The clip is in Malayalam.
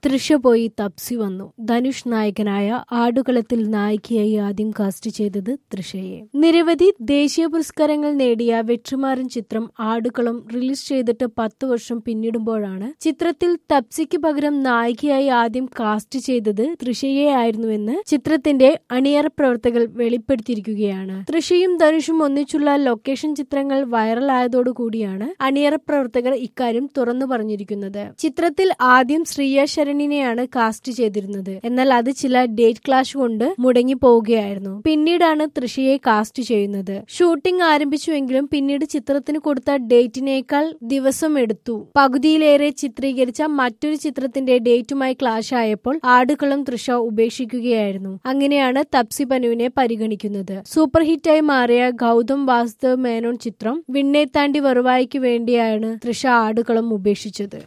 തൃഷ പോയി തപ്സി വന്നു ധനുഷ് നായകനായ ആടുകളത്തിൽ നായികയായി ആദ്യം കാസ്റ്റ് ചെയ്തത് തൃഷയെ നിരവധി ദേശീയ പുരസ്കാരങ്ങൾ നേടിയ വെട്രിമാരൻ ചിത്രം ആടുകളം റിലീസ് ചെയ്തിട്ട് പത്തു വർഷം പിന്നിടുമ്പോഴാണ് ചിത്രത്തിൽ തപ്സിക്ക് പകരം നായികയായി ആദ്യം കാസ്റ്റ് ചെയ്തത് തൃഷയെ ആയിരുന്നുവെന്ന് ചിത്രത്തിന്റെ അണിയറ പ്രവർത്തകർ വെളിപ്പെടുത്തിയിരിക്കുകയാണ് തൃഷയും ധനുഷും ഒന്നിച്ചുള്ള ലൊക്കേഷൻ ചിത്രങ്ങൾ വൈറലായതോടുകൂടിയാണ് അണിയറ പ്രവർത്തകർ ഇക്കാര്യം തുറന്നു പറഞ്ഞിരിക്കുന്നത് ചിത്രത്തിൽ ആദ്യം ശ്രീയ ശരണിനെയാണ് കാസ്റ്റ് ചെയ്തിരുന്നത് എന്നാൽ അത് ചില ഡേറ്റ് ക്ലാഷ് കൊണ്ട് മുടങ്ങി പോവുകയായിരുന്നു പിന്നീടാണ് തൃഷയെ കാസ്റ്റ് ചെയ്യുന്നത് ഷൂട്ടിംഗ് ആരംഭിച്ചുവെങ്കിലും പിന്നീട് ചിത്രത്തിന് കൊടുത്ത ഡേറ്റിനേക്കാൾ ദിവസം എടുത്തു പകുതിയിലേറെ ചിത്രീകരിച്ച മറ്റൊരു ചിത്രത്തിന്റെ ഡേറ്റുമായി ക്ലാഷ് ആയപ്പോൾ ആടുകളം തൃഷ ഉപേക്ഷിക്കുകയായിരുന്നു അങ്ങനെയാണ് തപ്സി പനുവിനെ പരിഗണിക്കുന്നത് സൂപ്പർ ഹിറ്റായി മാറിയ ഗൗതം വാസുദേവ് മേനോൻ ചിത്രം വിണ്ണേത്താണ്ടി വെറുവായിക്ക് വേണ്ടിയാണ് തൃഷ ആടുകളം ഉപേക്ഷിച്ചത്